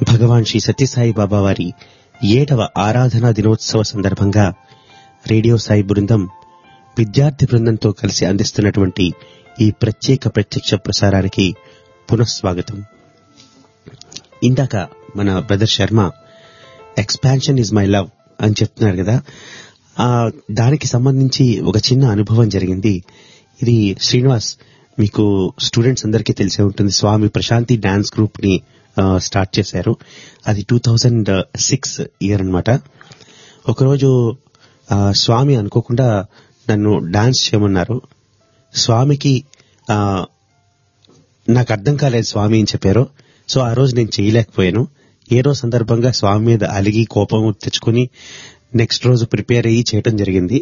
భగవాన్ శ్రీ సత్యసాయి బాబా వారి ఏడవ ఆరాధనా దినోత్సవ సందర్భంగా రేడియో సాయి బృందం విద్యార్థి బృందంతో కలిసి అందిస్తున్నటువంటి ఈ ప్రత్యేక ప్రత్యక్ష ప్రసారానికి పునఃస్వాగతం ఇందాక మన brother Sharma expansion is my love అని చెప్తున్నారు కదా ఆ దానికి సంబంధించి ఒక చిన్న అనుభవం జరిగింది ఇది శ్రీనివాస్ మీకు స్టూడెంట్స్ అందరికీ తెలిసే ఉంటుంది స్వామి ప్రశాంతి డాన్స్ గ్రూప్ ని ఆ, స్టార్ట్ చేశారు అది టూ థౌజండ్ సిక్స్ ఇయర్ అనమాట ఒకరోజు ఆ, స్వామి అనుకోకుండా నన్ను డాన్స్ చేయమన్నారు స్వామికి ఆ, నాకు అర్థం కాలేదు స్వామి అని చెప్పారు సో ఆ రోజు నేను చేయలేకపోయాను ఏదో సందర్భంగా స్వామి మీద అలిగి కోపం తెచ్చుకుని నెక్స్ట్ రోజు ప్రిపేర్ అయ్యి చేయటం జరిగింది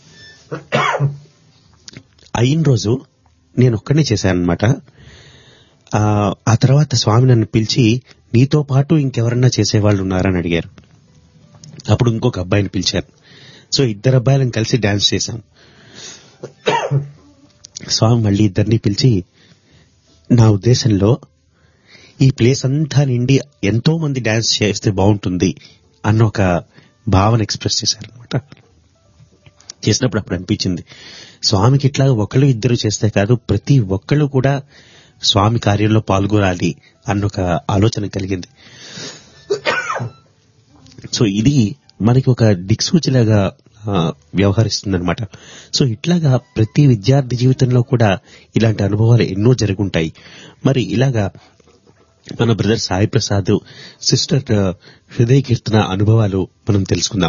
అయిన రోజు నేను ఒక్కనే చేశాను అనమాట ఆ తర్వాత స్వామి నన్ను పిలిచి నీతో పాటు ఇంకెవరన్నా చేసేవాళ్ళు ఉన్నారని అడిగారు అప్పుడు ఇంకొక అబ్బాయిని పిలిచారు సో ఇద్దరు అబ్బాయిలను కలిసి డాన్స్ చేశాం స్వామి మళ్ళీ ఇద్దరిని పిలిచి నా ఉద్దేశంలో ఈ ప్లేస్ అంతా నిండి ఎంతో మంది డాన్స్ చేస్తే బాగుంటుంది అన్న ఒక భావన ఎక్స్ప్రెస్ చేశారనమాట చేసినప్పుడు అప్పుడు అనిపించింది స్వామికి ఇట్లా ఒకళ్ళు ఇద్దరు చేస్తే కాదు ప్రతి ఒక్కళ్ళు కూడా స్వామి కార్యంలో పాల్గొనాలి అన్న ఒక ఆలోచన కలిగింది సో ఇది మనకి ఒక దిక్సూచిలాగా వ్యవహరిస్తుందన్నమాట సో ఇట్లాగా ప్రతి విద్యార్థి జీవితంలో కూడా ఇలాంటి అనుభవాలు ఎన్నో జరుగుంటాయి మరి ఇలాగా మన బ్రదర్ సాయి ప్రసాద్ సిస్టర్ హృదయ కీర్తన అనుభవాలు మనం తెలుసుకుందాం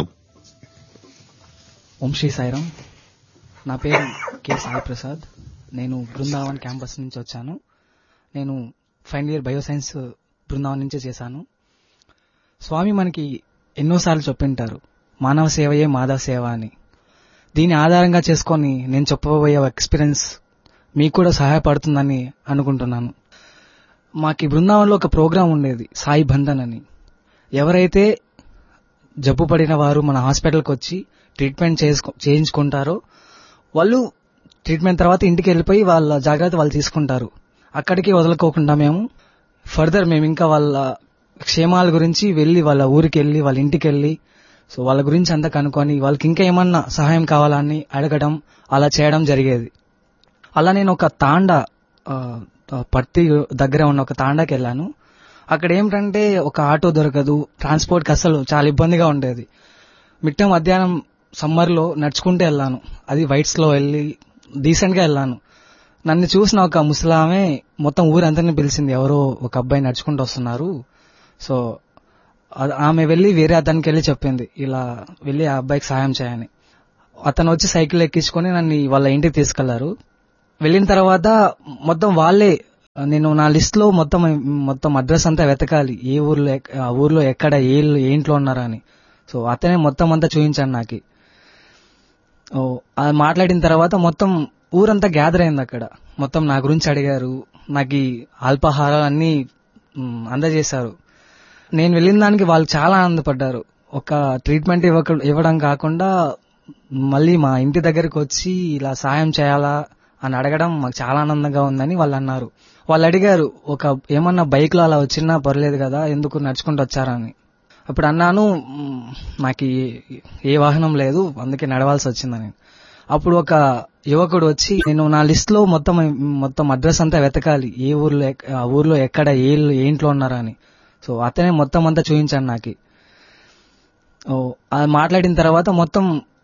ఓం శ్రీ సాయిరామ్ నా పేరు కె సాయి ప్రసాద్ నేను బృందావన్ క్యాంపస్ నుంచి వచ్చాను నేను ఫైనల్ ఇయర్ బయోసైన్స్ బృందావన్ నుంచే చేశాను స్వామి మనకి ఎన్నోసార్లు చెప్పింటారు మానవ సేవయే మాధవ సేవ అని దీని ఆధారంగా చేసుకొని నేను చెప్పబోయే ఎక్స్పీరియన్స్ మీకు కూడా సహాయపడుతుందని అనుకుంటున్నాను మాకు ఈ బృందావనంలో ఒక ప్రోగ్రాం ఉండేది సాయి బంధన్ అని ఎవరైతే జబ్బు పడిన వారు మన హాస్పిటల్కి వచ్చి ట్రీట్మెంట్ చేసుకో చేయించుకుంటారో వాళ్ళు ట్రీట్మెంట్ తర్వాత ఇంటికి వెళ్ళిపోయి వాళ్ళ జాగ్రత్త వాళ్ళు తీసుకుంటారు అక్కడికి వదులుకోకుండా మేము ఫర్దర్ మేము ఇంకా వాళ్ళ క్షేమాల గురించి వెళ్ళి వాళ్ళ ఊరికి వెళ్ళి వాళ్ళ ఇంటికి వెళ్ళి సో వాళ్ళ గురించి అంతా కనుక్కొని వాళ్ళకి ఇంకా ఏమన్నా సహాయం కావాలని అడగడం అలా చేయడం జరిగేది అలా నేను ఒక తాండా ఆ, పత్తి దగ్గర ఉన్న ఒక తాండాకి వెళ్ళాను అక్కడ ఏమిటంటే ఒక ఆటో దొరకదు ట్రాన్స్పోర్ట్కి అసలు చాలా ఇబ్బందిగా ఉండేది మిట్ట మధ్యాహ్నం సమ్మర్లో నడుచుకుంటూ వెళ్ళాను అది వైట్స్ లో వెళ్ళి డీసెంట్ గా వెళ్ళాను నన్ను చూసిన ఒక ముసలామె మొత్తం ఊరందరిని పిలిచింది ఎవరో ఒక అబ్బాయి నడుచుకుంటూ వస్తున్నారు సో ఆ- ఆమె వెళ్ళి వేరే అతనికి వెళ్ళి చెప్పింది ఇలా వెళ్ళి ఆ అబ్బాయికి సాయం చేయని అతను వచ్చి సైకిల్ ఎక్కించుకొని నన్ను వాళ్ళ ఇంటికి తీసుకెళ్లారు వెళ్ళిన తర్వాత మొత్తం వాళ్ళే నేను నా లిస్ట్ లో మొత్తం మొత్తం అడ్రస్ అంతా వెతకాలి ఏ ఊర్లో ఎక్- ఆ ఊర్లో ఎక్కడ ఏ ఇల్లు- ఏ ఇంట్లో ఉన్నారని సో అతనే మొత్తం అంతా చూపించాను నాకు ఓ, అది మాట్లాడిన తర్వాత మొత్తం ఊరంతా గ్యాదర్ అయింది అక్కడ మొత్తం నా గురించి అడిగారు నాకు ఈ అల్పాహారాలు అన్ని మ్, అందజేశారు నేను వెళ్ళిన దానికి వాళ్ళు చాలా ఆనందపడ్డారు ఒక ట్రీట్మెంట్ ఇవ్వక ఇవ్వడం కాకుండా మళ్ళీ మా ఇంటి దగ్గరికి వచ్చి ఇలా సాయం చేయాలా అని అడగడం మాకు చాలా ఆనందంగా ఉందని వాళ్ళు అన్నారు వాళ్ళు అడిగారు ఒక ఏమన్నా బైక్ లో అలా వచ్చినా పర్లేదు కదా ఎందుకు నడుచుకుంటూ వచ్చారని అప్పుడు అన్నాను "మ్, నాకు ఈ- ఏ వాహనం లేదు అందుకే నడవాల్సి వచ్చిందని అప్పుడు ఒక యువకుడు వచ్చి నేను నా లిస్ట్ లో మొత్తం మొత్తం అడ్రస్ అంతా వెతకాలి ఏ ఊర్లో ఎక్- ఆ ఊర్లో ఎక్కడ ఏ ఇల్లు- ఏ ఇంట్లో ఉన్నారని సో అతనే మొత్తం అంతా చూపించాను నాకు ఓ, అది మాట్లాడిన తర్వాత మొత్తం